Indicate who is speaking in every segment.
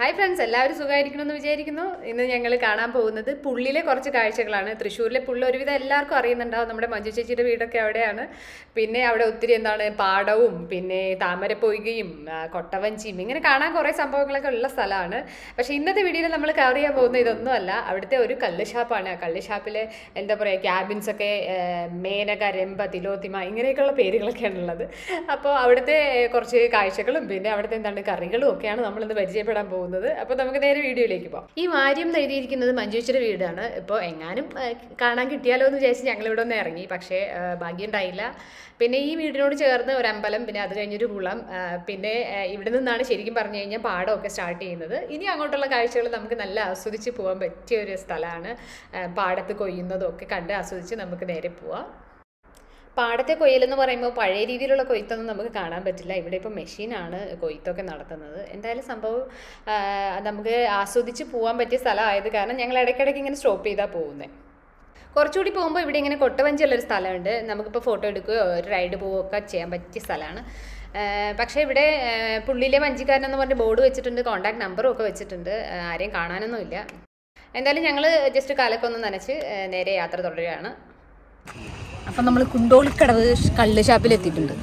Speaker 1: Hi friends എല്ലാവരും സുഖമായിരിക്കണമെന്ന് വിചാരിക്കുന്നു ഇന്ന് ഞങ്ങൾ കാണാൻ പോകുന്നത് പുള്ളിയിലെ കുറച്ച് കാഴ്ചകളാണ് തൃശ്ശൂരിലെ പുള്ളി ഒരുവിധം എല്ലാവർക്കും അറിയുന്നുണ്ടാവും നമ്മുടെ മഞ്ജു ചേച്ചിയുടെ വീടൊക്കെ അവിടെയാണ് പിന്നെ അവിടെ ഒത്തിരി എന്താണ് പാടവും പിന്നെ താമരപ്പൊയ്കയും ആ, കൊട്ടവഞ്ചിയും ഇങ്ങനെ കാണാൻ കുറേ സംഭവങ്ങളൊക്കെ ഉള്ള സ്ഥലമാണ് പക്ഷേ ഇന്നത്തെ വീഡിയോയിൽ നമ്മൾ കവർ ചെയ്യാൻ പോകുന്ന ഇതൊന്നുമല്ല അവിടുത്തെ ഒരു കല്ല് ഷാപ്പാണ് ആ കല്ല് ഷാപ്പിൽ എന്താ പറയുക ക്യാബിൻസ് ഒക്കെ ആ, മേനക രംഭ തിലോത്തിമ ഇങ്ങനെയൊക്കെയുള്ള പേരുകളൊക്കെയാണ് ഉള്ളത് അപ്പോൾ അവിടുത്തെ കുറച്ച് കാഴ്ചകളും പിന്നെ അവിടുത്തെ എന്താണ് കറികളും ഒക്കെയാണ് നമ്മളിന്ന് പരിചയപ്പെടാൻ പോകുന്നത് അപ്പോൾ നമുക്ക് നേരെ വീഡിയോയിലേക്ക് പോകാം ഈ വാര്യം എന്ന് എഴുതിയിരിക്കുന്നത് മഞ്ജുച്ചിയുടെ വീടാണ് ഇപ്പോൾ എങ്ങാനും ആ, കാണാൻ കിട്ടിയാലോ എന്ന് വിചാരിച്ച് ഞങ്ങൾ ഇവിടെ ഒന്ന് ഇറങ്ങി പക്ഷേ ആ, ഭാഗ്യം ഉണ്ടായില്ല പിന്നെ ഈ വീടിനോട് ചേർന്ന് ഒരു അമ്പലം പിന്നെ അത് കഴിഞ്ഞൊരു കുളം ആ, പിന്നെ ആ, ഇവിടെ നിന്നാണ് ശരിക്കും പറഞ്ഞു കഴിഞ്ഞാൽ പാടമൊക്കെ സ്റ്റാർട്ട് ചെയ്യുന്നത് ഇനി അങ്ങോട്ടുള്ള കാഴ്ചകൾ നമുക്ക് നല്ല ആസ്വദിച്ച് പോകാൻ പറ്റിയ ഒരു സ്ഥലമാണ് ആ, പാടത്ത് കൊയ്യുന്നതും ഒക്കെ കണ്ട് ആസ്വദിച്ച് നമുക്ക് നേരെ പോവാം പാടത്തെ കൊയ്യലെന്ന് പറയുമ്പോൾ പഴയ രീതിയിലുള്ള കൊയ്ത്തൊന്നും നമുക്ക് കാണാൻ പറ്റില്ല ഇവിടെ ഇപ്പോൾ മെഷീനാണ് കൊയ്ത്തൊക്കെ നടത്തുന്നത് എന്തായാലും സംഭവം ആ, നമുക്ക് ആസ്വദിച്ച് പോകാൻ പറ്റിയ സ്ഥലമായത് കാരണം ഞങ്ങൾ ഇടയ്ക്കിടയ്ക്ക് ഇങ്ങനെ സ്റ്റോപ്പ് ചെയ്താൽ പോകുന്നത് കുറച്ചുകൂടി പോകുമ്പോൾ ഇവിടെ ഇങ്ങനെ കൊട്ടവഞ്ചിയുള്ളൊരു സ്ഥലമുണ്ട് നമുക്കിപ്പോൾ ഫോട്ടോ എടുക്കുകയോ ഒരു റൈഡ് പോവുകയൊക്കെ ചെയ്യാൻ പറ്റിയ സ്ഥലമാണ് പക്ഷേ ഇവിടെ ആ, പുള്ളിയിലെ വഞ്ചിക്കാരനെന്ന് പറഞ്ഞ് ബോർഡ് വെച്ചിട്ടുണ്ട് കോൺടാക്ട് നമ്പറും ഒക്കെ വെച്ചിട്ടുണ്ട് ആ, ആരെയും കാണാനൊന്നുമില്ല എന്തായാലും ഞങ്ങൾ ജസ്റ്റ് കാലൊക്കെ ഒന്ന് നനച്ച് ആ, നേരെ യാത്ര തുടരുകയാണ് അപ്പം നമ്മൾ കുണ്ടോളിക്കടവ് കള്ള് ഷാപ്പിൽ എത്തിയിട്ടുണ്ട്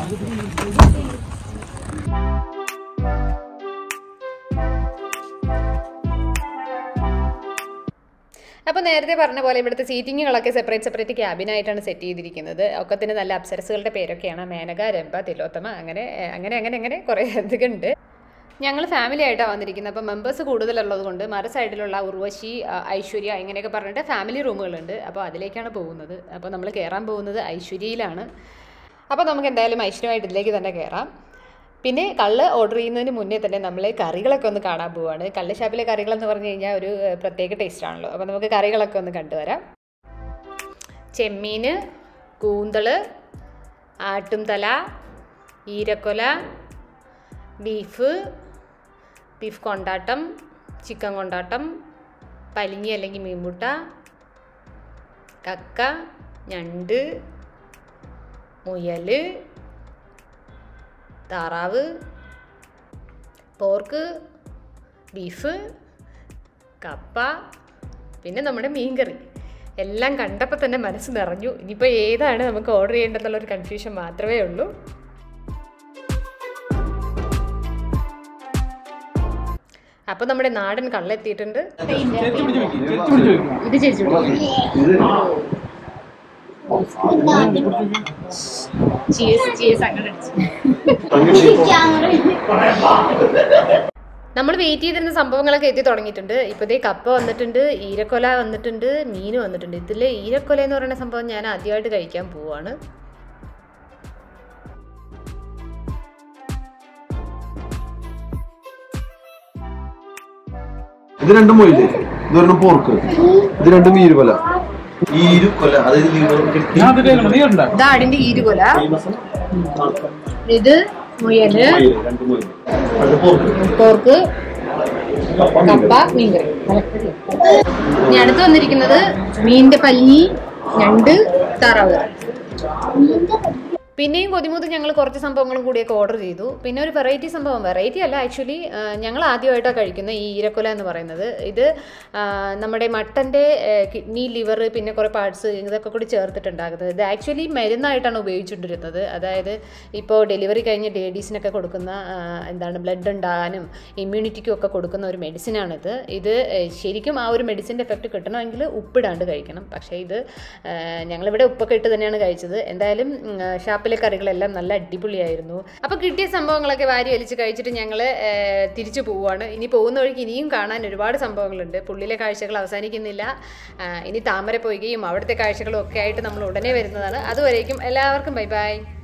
Speaker 1: അപ്പോൾ നേരത്തെ പറഞ്ഞ പോലെ ഇവിടുത്തെ സീറ്റിങ്ങുകളൊക്കെ സെപ്പറേറ്റ് സെപ്പറേറ്റ് ക്യാബിനായിട്ടാണ് സെറ്റ് ചെയ്തിരിക്കുന്നത് ഒക്കത്തിന് നല്ല അപ്സരസുകളുടെ പേരൊക്കെയാണ് മേനക രംഭ തിലോത്തമ അങ്ങനെ അങ്ങനെ അങ്ങനെ അങ്ങനെ കുറേ അധികം ഉണ്ട് ഞങ്ങൾ ഫാമിലി ആയിട്ടാണ് വന്നിരിക്കുന്നത് അപ്പോൾ മെമ്പേഴ്സ് കൂടുതലുള്ളത് കൊണ്ട് മറ സൈഡിലുള്ള ഉർവശി ആ, ഐശ്വര്യ ഇങ്ങനെയൊക്കെ പറഞ്ഞിട്ട് ഫാമിലി റൂമുകളുണ്ട് അപ്പോൾ അതിലേക്കാണ് പോകുന്നത് അപ്പോൾ നമ്മൾ കയറാൻ പോകുന്നത് ഐശ്വര്യയിലാണ് അപ്പോൾ നമുക്ക് എന്തായാലും ഐശ്വര്യമായിട്ട് ഇതിലേക്ക് തന്നെ കയറാം പിന്നെ കള്ള് ഓർഡർ ചെയ്യുന്നതിന് മുന്നേ തന്നെ നമ്മൾ കറികളൊക്കെ ഒന്ന് കാണാൻ പോവുകയാണ് കള്ള് ഷാപ്പിലെ കറികളെന്ന് പറഞ്ഞു കഴിഞ്ഞാൽ ഒരു ഏഹ്, പ്രത്യേക ടേസ്റ്റ് ആണല്ലോ അപ്പോൾ നമുക്ക് കറികളൊക്കെ ഒന്ന് കണ്ടുവരാം ചെമ്മീൻ കൂന്തള് ആട്ടുംതല ഈരക്കൊല ബീഫ് ബീഫ് കൊണ്ടാട്ടം ചിക്കൻ കൊണ്ടാട്ടം പലിങ്ങി അല്ലെങ്കിൽ മീൻമുട്ട കക്ക ഞണ്ട് മുയൽ താറാവ് പോർക്ക് ബീഫ് കപ്പ പിന്നെ നമ്മുടെ മീൻകറി എല്ലാം കണ്ടപ്പോൾ തന്നെ മനസ്സ് നിറഞ്ഞു ഇനിയിപ്പോൾ ഏതാണ് നമുക്ക് ഓർഡർ ചെയ്യേണ്ടതെന്നുള്ളൊരു കൺഫ്യൂഷൻ മാത്രമേ ഉള്ളൂ അപ്പോൾ നമ്മുടെ നാടൻ കള്ളെത്തിയിട്ടുണ്ട് ഇത് ചേച്ചി ചീസ് ചീസ് അങ്ങനെ നമ്മൾ വെയിറ്റ് ചെയ്തിരുന്ന സംഭവങ്ങളൊക്കെ എത്തി തുടങ്ങിയിട്ടുണ്ട് ഇപ്പോഴത്തെ കപ്പ വന്നിട്ടുണ്ട് ഈരക്കൊല വന്നിട്ടുണ്ട് മീൻ വന്നിട്ടുണ്ട് ഇതിൽ ഈരക്കൊല എന്ന് പറയുന്ന സംഭവം ഞാൻ ആദ്യമായിട്ട് കഴിക്കാൻ പോവാണ്
Speaker 2: ഇത് രണ്ടും മൊയില് ഇത് രണ്ടും പോർക്ക് ഇത് രണ്ടും മീരുകൊല
Speaker 3: ഈരു കൊല്ല അതായത് നിങ്ങൾ കിട്ടി
Speaker 1: ഇതാ അതിന്റെ ഈരുകൊല ഇത് മുയല്
Speaker 3: രണ്ട് മൊയില് അത് പോർക്ക്
Speaker 1: പോർക്ക് കപ്പ മീൻകറി ഇനി അടുത്ത് വന്നിരിക്കുന്നത് മീനിന്റെ പല്ലി ഞണ്ട് താറാവ് കറി. പിന്നെയും കൊതിമൂത്ത് ഞങ്ങൾ കുറച്ച് സംഭവങ്ങളും കൂടിയൊക്കെ ഓർഡർ ചെയ്തു പിന്നെ ഒരു വെറൈറ്റി സംഭവം വെറൈറ്റി അല്ല ആക്ച്വലി ഞങ്ങൾ ആദ്യമായിട്ടാണ് കഴിക്കുന്ന ഈ ഈരക്കൊല എന്ന് പറയുന്നത് ഇത് ആ, നമ്മുടെ മട്ടൻ്റെ കിഡ്നി ലിവർ പിന്നെ കുറേ പാർട്സ് ഇതൊക്കെ കൂടി ചേർത്തിട്ടുണ്ടാകുന്നത് ഇത് ആക്ച്വലി മരുന്നായിട്ടാണ് ഉപയോഗിച്ചുകൊണ്ടിരുന്നത് അതായത് ഇപ്പോൾ ഡെലിവറി കഴിഞ്ഞ ലേഡീസിനൊക്കെ കൊടുക്കുന്ന ആ, എന്താണ് ബ്ലഡ് ഉണ്ടാകാനും ഇമ്മ്യൂണിറ്റിക്കും ഒക്കെ കൊടുക്കുന്ന ഒരു മെഡിസിനാണിത് ഇത് ഏഹ്, ശരിക്കും ആ ഒരു മെഡിസിൻ്റെ എഫക്റ്റ് കിട്ടണമെങ്കിൽ ഉപ്പിടാണ്ട് കഴിക്കണം പക്ഷേ ഇത് ഏഹ്, ഞങ്ങളിവിടെ ഉപ്പൊക്കെ ഇട്ട് തന്നെയാണ് കഴിച്ചത് എന്തായാലും ഉം, ഷാപ്പിലെ കറികളെല്ലാം നല്ല അടിപൊളിയായിരുന്നു അപ്പോൾ കിട്ടിയ സംഭവങ്ങളൊക്കെ വാരി വലിച്ച് കഴിച്ചിട്ട് ഞങ്ങൾ തിരിച്ചു പോവുകയാണ് ഇനി പോകുന്ന വഴിക്ക് ഇനിയും കാണാൻ ഒരുപാട് സംഭവങ്ങളുണ്ട് പുള്ളിയിലെ കാഴ്ചകൾ അവസാനിക്കുന്നില്ല ആ, ഇനി താമര പൊയ്കയും അവിടുത്തെ കാഴ്ചകളും ഒക്കെ ആയിട്ട് നമ്മൾ ഉടനെ വരുന്നതാണ് അതുവരേക്കും എല്ലാവർക്കും ബൈ ബൈ